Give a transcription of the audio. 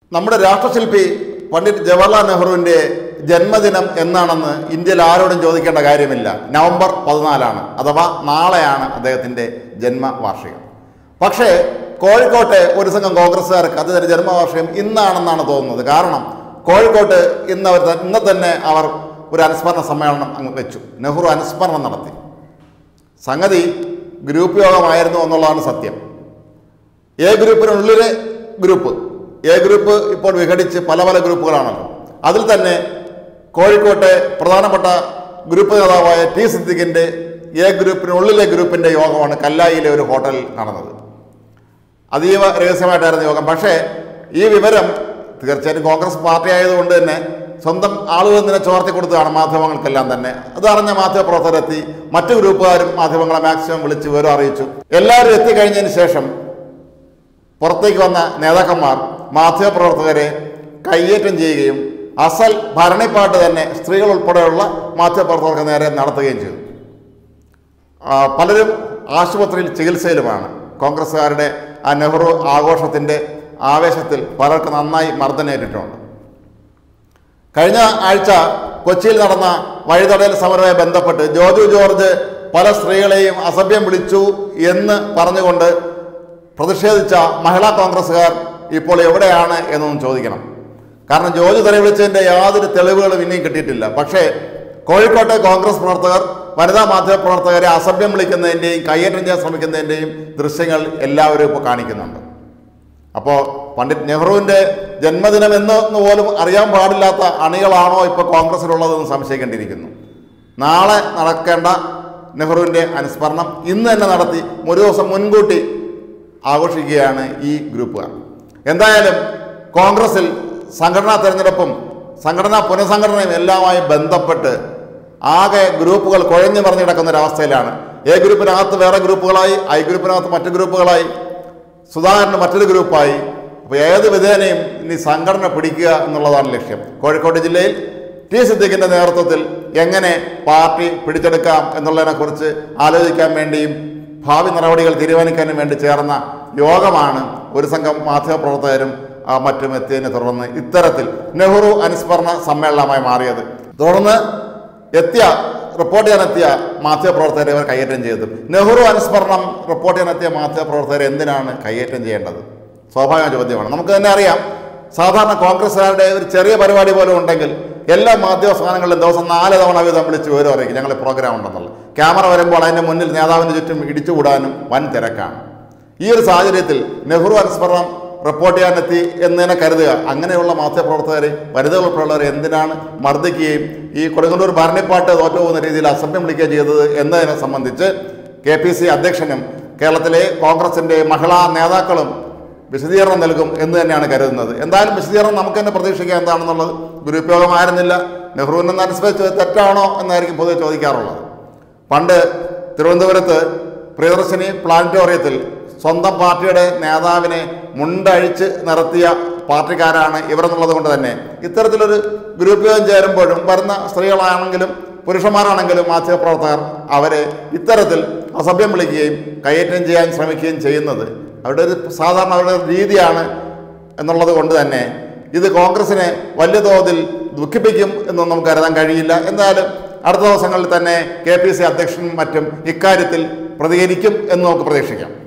നമ്മുടെ രാഷ്ട്രശില്പി പണ്ഡിറ്റ് ജവഹർലാൽ നെഹ്റുവിൻ്റെ ജന്മദിനം എന്നാണെന്ന് ഇന്ത്യയിൽ ആരോടും ചോദിക്കേണ്ട കാര്യമില്ല നവംബർ പതിനാലാണ് അഥവാ നാളെയാണ് അദ്ദേഹത്തിൻ്റെ ജന്മവാർഷികം പക്ഷേ കോഴിക്കോട്ടെ ഒരു സംഘം കോൺഗ്രസ്സുകാർക്ക് അദ്ദേഹത്തിൻ്റെ ജന്മവാർഷികം ഇന്നാണെന്നാണ് തോന്നുന്നത് കാരണം കോഴിക്കോട്ട് ഇന്ന് അവർ ത- ഇന്ന് തന്നെ അവർ ഒരു അനുസ്മരണ സമ്മേളനം അങ്ങ് വെച്ചു നെഹ്റു അനുസ്മരണം നടത്തി സംഗതി ഗ്രൂപ്പ് യോഗമായിരുന്നു എന്നുള്ളതാണ് സത്യം എ ഗ്രൂപ്പിനുള്ളിലെ ഗ്രൂപ്പ് എ ഗ്രൂപ്പ് ഇപ്പോൾ വിഘടിച്ച് പല പല ഗ്രൂപ്പുകളാണല്ലോ അതിൽ തന്നെ കോഴിക്കോട്ടെ പ്രധാനപ്പെട്ട ഗ്രൂപ്പ് നേതാവായ ടി സിദ്ദിഖിൻ്റെ എ ഗ്രൂപ്പിനുള്ളിലെ ഗ്രൂപ്പിൻ്റെ യോഗമാണ് കല്ലായിലെ ഒരു ഹോട്ടലിൽ നടന്നത് അതീവ രഹസ്യമായിട്ടായിരുന്നു യോഗം പക്ഷേ ഈ വിവരം തീർച്ചയായിട്ടും കോൺഗ്രസ് പാർട്ടി ആയതുകൊണ്ട് തന്നെ സ്വന്തം ആളുകൾ തന്നെ ചോർത്തി കൊടുത്തതാണ് മാധ്യമങ്ങൾക്കെല്ലാം തന്നെ അതറിഞ്ഞ മാധ്യമപ്രവർത്തകരെത്തി മറ്റു ഗ്രൂപ്പുകാരും മാധ്യമങ്ങളെ മാക്സിമം വിളിച്ച് വിവരം അറിയിച്ചു എല്ലാവരും എത്തിക്കഴിഞ്ഞതിന് ശേഷം പുറത്തേക്ക് വന്ന നേതാക്കന്മാർ മാധ്യമപ്രവർത്തകരെ കയ്യേറ്റം ചെയ്യുകയും അസൽ ഭരണിപ്പാട്ട് തന്നെ സ്ത്രീകൾ ഉൾപ്പെടെയുള്ള മാധ്യമപ്രവർത്തകർക്ക് നേരെ നടത്തുകയും ചെയ്തു ആ, പലരും ആശുപത്രിയിൽ ചികിത്സയിലുമാണ് കോൺഗ്രസ്സുകാരുടെ ആ നെഹ്റു ആഘോഷത്തിൻ്റെ ആവേശത്തിൽ പലർക്ക് നന്നായി മർദ്ദനേറ്റിട്ടുണ്ട് കഴിഞ്ഞ ആഴ്ച കൊച്ചിയിൽ നടന്ന വഴിതടയൽ സമരവുമായി ബന്ധപ്പെട്ട് ജോജു ജോർജ് പല സ്ത്രീകളെയും അസഭ്യം വിളിച്ചു എന്ന് പറഞ്ഞുകൊണ്ട് പ്രതിഷേധിച്ച മഹിളാ കോൺഗ്രസ്സുകാർ ഇപ്പോൾ എവിടെയാണ് എന്നൊന്നും ചോദിക്കണം കാരണം ജോജു തെറി വിളിച്ചതിൻ്റെ യാതൊരു തെളിവുകളും ഇനിയും കിട്ടിയിട്ടില്ല പക്ഷേ കോഴിക്കോട്ടെ കോൺഗ്രസ് പ്രവർത്തകർ വനിതാ മാധ്യമ പ്രവർത്തകരെ അസഭ്യം വിളിക്കുന്നതിൻ്റെയും കയ്യേറ്റം ചെയ്യാൻ ശ്രമിക്കുന്നതിൻ്റെയും ദൃശ്യങ്ങൾ എല്ലാവരും ഇപ്പോൾ കാണിക്കുന്നുണ്ട് അപ്പോൾ പണ്ഡിറ്റ് നെഹ്റുവിൻ്റെ ജന്മദിനം എന്ന് പോലും അറിയാൻ പാടില്ലാത്ത അണികളാണോ ഇപ്പോൾ കോൺഗ്രസ്സിലുള്ളതെന്ന് സംശയിക്കേണ്ടിയിരിക്കുന്നു നാളെ നടക്കേണ്ട നെഹ്റുവിൻ്റെ അനുസ്മരണം ഇന്ന് തന്നെ നടത്തി ഒരു ദിവസം മുൻകൂട്ടി ആഘോഷിക്കുകയാണ് ഈ ഗ്രൂപ്പുകാർ എന്തായാലും കോൺഗ്രസിൽ സംഘടനാ തെരഞ്ഞെടുപ്പും സംഘടനാ പുനഃസംഘടനയും എല്ലാമായി ബന്ധപ്പെട്ട് ആകെ ഗ്രൂപ്പുകൾ കുഴഞ്ഞു മറിഞ്ഞു കിടക്കുന്ന ഒരവസ്ഥയിലാണ് എ ഗ്രൂപ്പിനകത്ത് വേറെ ഗ്രൂപ്പുകളായി ഐ ഗ്രൂപ്പിനകത്ത് മറ്റു ഗ്രൂപ്പുകളായി സുധാകരന് മറ്റൊരു ഗ്രൂപ്പായി അപ്പോൾ ഏത് വിധേനയും ഇനി സംഘടന പിടിക്കുക എന്നുള്ളതാണ് ലക്ഷ്യം കോഴിക്കോട് ജില്ലയിൽ ടി സിദ്ദിഖിൻ്റെ നേതൃത്വത്തിൽ എങ്ങനെ പാർട്ടി പിടിച്ചെടുക്കാം എന്നുള്ളതിനെക്കുറിച്ച് ആലോചിക്കാൻ വേണ്ടിയും ഭാവി നടപടികൾ തീരുമാനിക്കാനും വേണ്ടി ചേർന്ന യോഗമാണ് ഒരു സംഘം മാധ്യമപ്രവർത്തകരും ആ, മറ്റും എത്തിയതിനെ തുടർന്ന് ഇത്തരത്തിൽ നെഹ്റു അനുസ്മരണ സമ്മേളനമായി മാറിയത് തുടർന്ന് എത്തിയ റിപ്പോർട്ട് ചെയ്യാനെത്തിയ മാധ്യമപ്രവർത്തകരെ ഇവർ കൈയേറ്റം ചെയ്തു നെഹ്റു അനുസ്മരണം റിപ്പോർട്ട് ചെയ്യാനെത്തിയ മാധ്യമപ്രവർത്തകരെ എന്തിനാണ് കൈയേറ്റം ചെയ്യേണ്ടത് സ്വാഭാവിക ചോദ്യമാണ് നമുക്ക് തന്നെ അറിയാം സാധാരണ കോൺഗ്രസ്സുകാരുടെ ഒരു ചെറിയ പരിപാടി പോലും ഉണ്ടെങ്കിൽ എല്ലാ മാധ്യമ സ്ഥാനങ്ങളിലും ദിവസം നാല് തവണ വീതം വിളിച്ച് വിവരം അറിയിക്കും ഞങ്ങൾ പ്രോഗ്രാം ഉണ്ടെന്നുള്ളത് ക്യാമറ വരുമ്പോൾ അതിൻ്റെ മുന്നിൽ നേതാവിൻ്റെ ചുറ്റും ഇടിച്ചുകൂടാനും വൻ തിരക്കാണ് ഈ ഒരു സാഹചര്യത്തിൽ നെഹ്റു അനുസ്മരണം റിപ്പോർട്ട് ചെയ്യാനെത്തി എന്ന് തന്നെ കരുതുക അങ്ങനെയുള്ള മാധ്യമപ്രവർത്തകരെ വനിതകൾ ഉൾപ്പെടെയുള്ളവരെ എന്തിനാണ് മർദ്ദിക്കുകയും ഈ കൊടുങ്ങല്ലൂർ ഭരണിപ്പാട്ട് തോറ്റു പോകുന്ന രീതിയിൽ അസഭ്യം വിളിക്കുകയും ചെയ്തത് എന്നതിനെ സംബന്ധിച്ച് കെ പി സി അധ്യക്ഷനും കേരളത്തിലെ കോൺഗ്രസിൻ്റെ മഹിളാ നേതാക്കളും വിശദീകരണം നൽകും എന്ന് തന്നെയാണ് കരുതുന്നത് എന്തായാലും വിശദീകരണം നമുക്ക് തന്നെ പ്രതീക്ഷിക്കാം എന്താണെന്നുള്ളത് ഗ്രൂപ്പ് യോഗമായിരുന്നില്ല നെഹ്റുവിനെ അനുസ്മരിച്ചത് തെറ്റാണോ എന്നായിരിക്കും പൊതുവെ ചോദിക്കാറുള്ളത് പണ്ട് തിരുവനന്തപുരത്ത് പ്രിയദർശിനി പ്ലാനറ്റോറിയത്തിൽ സ്വന്തം പാർട്ടിയുടെ നേതാവിനെ മുണ്ടഴിച്ച് നിർത്തിയ പാർട്ടിക്കാരാണ് ഇവരെന്നുള്ളത് കൊണ്ട് തന്നെ ഇത്തരത്തിലൊരു ഗ്രൂപ്പ് യോഗം ചേരുമ്പോഴും വരുന്ന സ്ത്രീകളാണെങ്കിലും പുരുഷന്മാരാണെങ്കിലും മാധ്യമപ്രവർത്തകർ അവരെ ഇത്തരത്തിൽ അസഭ്യം വിളിക്കുകയും കയ്യേറ്റം ചെയ്യാൻ ശ്രമിക്കുകയും ചെയ്യുന്നത് അവരുടെ ഒരു സാധാരണ അവരുടെ ഒരു രീതിയാണ് എന്നുള്ളത് കൊണ്ട് തന്നെ ഇത് കോൺഗ്രസിനെ വലിയ തോതിൽ ദുഃഖിപ്പിക്കും എന്നൊന്നും നമുക്ക് കരുതാൻ കഴിയില്ല എന്തായാലും അടുത്ത ദിവസങ്ങളിൽ തന്നെ കെ പി സി അധ്യക്ഷനും മറ്റും ഇക്കാര്യത്തിൽ പ്രതികരിക്കും എന്ന് നമുക്ക് പ്രതീക്ഷിക്കാം